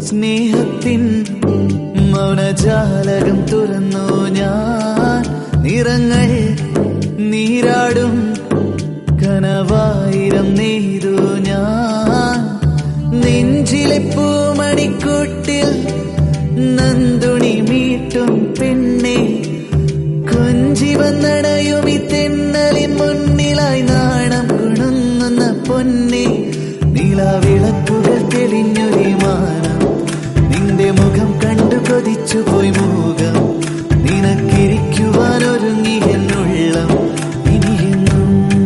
സ്നേഹത്തിൻ മൗനജാലകം തുറന്നു ഞാൻ നിറങ്ങൾ നീരാടും കനവായിരം നെയ്തു ഞാൻ നെഞ്ചിലെ പൂമണിക്കൂട്ടിൽ നന്ദുണി മീട്ടും പെണ്ണെ കൊഞ്ചി വന്നടയും ഈ തെന്നലിൻ മുന്നിലായി നാണം കുണുങ്ങുന്ന പൊന്നെ നീലാവിളക്കുകൾ തെളിഞ്ഞൊരു മാനം നിന്റെ മുഖം കണ്ടു കൊതിച്ചു പോയി മുഖം നിനക്കിരിക്കുവാൻ ഒരുങ്ങി എന്നുള്ളം ഇനിയെന്നും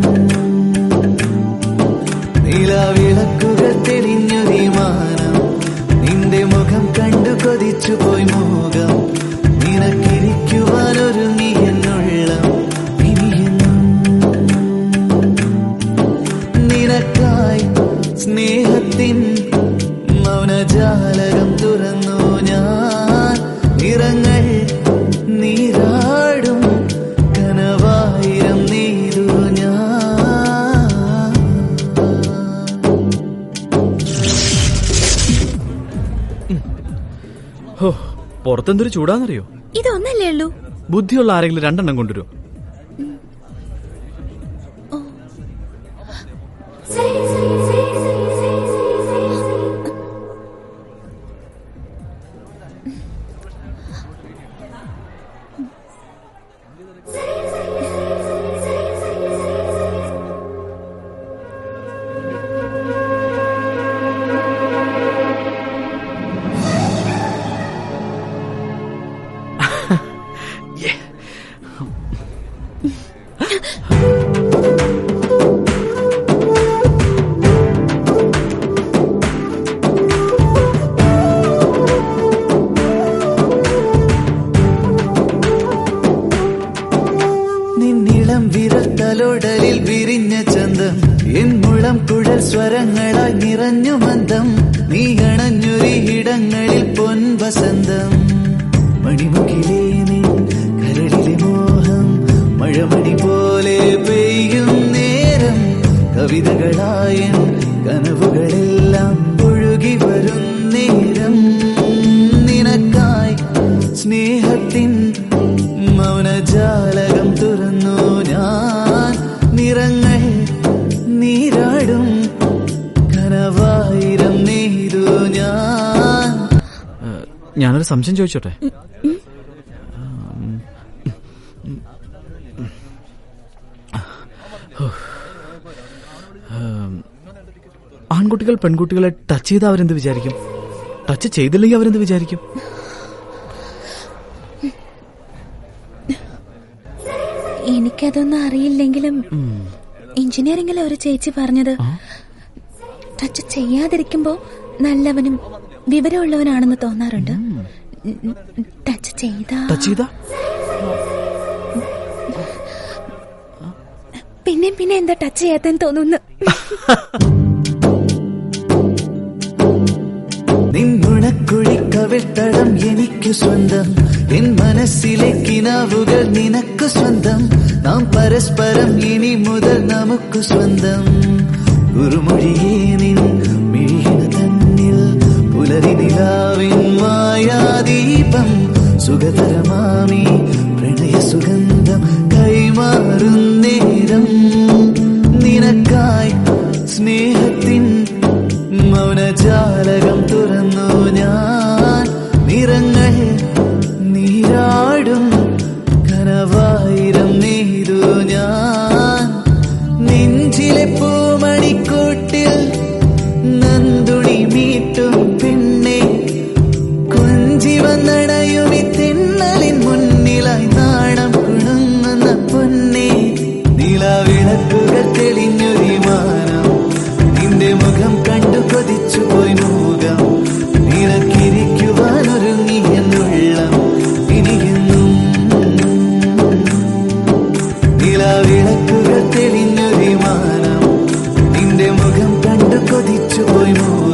നീലാവിളക്കുകൾ തെളിഞ്ഞൊരു മാനം നിന്റെ മുഖം കണ്ടു കൊതിച്ചു പോയി മുഖം നിനക്കിരിക്കുവാൻ ഒരുങ്ങി എന്നുള്ളം ഇനിയെന്നും നിനക്കായി സ്നേഹത്തിൻ മൗനജാലകം തുറന്നു ഞാൻ നിറങ്ങൾ നീരാടും കനവായിരം നെയ്തു ഞാൻ ഹോ പുറത്തെന്തൊരു ചൂടാന്നറിയോ ഇതൊന്നല്ലേ ഉള്ളൂ ബുദ്ധിയുള്ള ആരെങ്കിലും രണ്ടെണ്ണം കൊണ്ടുവരുമോ നിന്നിളം വിരൽ തലോടലിൽ വിരിഞ്ഞ ചന്തം എൻ മുളം കുഴൽ സ്വരങ്ങളായി നിറഞ്ഞു മന്ദം നീ അണഞ്ഞൊരു ഇടങ്ങളിൽ പൊൻവസന്തം മണിമുകിലേ നീ കരളിലെ മോഹം മഴമണി പോലെ പെയ്യും നേരം കവിതകളായൻ കനവുകളെല്ലാം ഒഴുകി വരും നേരം നിനക്കായി സ്നേഹത്തിൻ മൗനജാലകം തുറന്നു ഞാൻ നിറങ്ങൾ നീരാടും കനവായിരം നെയ്തു ഞാൻ ഏഹ്, ഞാനൊരു സംശയം ചോദിച്ചോട്ടെ ഉം, ആൺകുട്ടികൾ പെൺകുട്ടികളെ ടച്ച് ചെയ്താൽ അവരെന്ത് വിചാരിക്കും ടച്ച് ചെയ്തില്ലെങ്കിൽ അവരെന്ത് വിചാരിക്കും എനിക്കതൊന്നും അറിയില്ലെങ്കിലും എഞ്ചിനീയറിംഗിലെ ഒരു ചേച്ചി പറഞ്ഞത് ടച്ച് ചെയ്യാതിരിക്കുമ്പോ നല്ലവനും വിവരമുള്ളവനാണെന്ന് തോന്നാറുണ്ട് ടച്ച് ചെയ്താ ടച്ച് ചെയ്താ പിന്നെ പിന്നെ എന്താ ടച്ച് ചെയ്യാത്തെന്ന് തോന്നുന്നു നിന്നുണക്കുഴിക്കവിൾത്തടം എനിക്ക് സ്വന്തം എൻ മനസ്സിലെ കിനാവുകൾ നിനക്ക് സ്വന്തം നാം പരസ്പരം ഇനി മുതൽ നമുക്ക് സ്വന്തം കുറുമൊഴിയേ നിൻ മിഴിയിന തന്നിൽ പുലരി നിലാവിൻ മായാദീപം സുഖതരമാമി പ്രണയ സുഗന്ധം കൈമാറും നേരം നിനക്കായി സ്നേഹത്തിൻ മൗനജാലകം തുറന്നു ഞാൻ നിറങ്ങൾ നീരാടും കനവായിരം നെയ്തു ഞാൻ നെഞ്ചിലെ പൂമണിക്കൂട്ടിൽ നന്ദുണി മീട്ടും പെണ്ണെ കൊഞ്ചി വന്നടയും ഈ തെന്നലിൻ മുന്നിലായി നാണം കുണുങ്ങുന്ന പൊന്നെ നിലാവിളക്കുകൾ തെളിഞ്ഞൊരു മാനം നിന്റെ മുഖം കണ്ടു കൊതിച്ചു പോയി മുഖം നിനക്കിരിക്കുവാൻ ഒരുങ്ങി എന്നുള്ളം ഇനിയെന്നും നിലാവിളക്കുകൾ തെളിഞ്ഞൊരു മാനം നിന്റെ മുഖം കണ്ടു കൊതിച്ചു പോയി മുഖം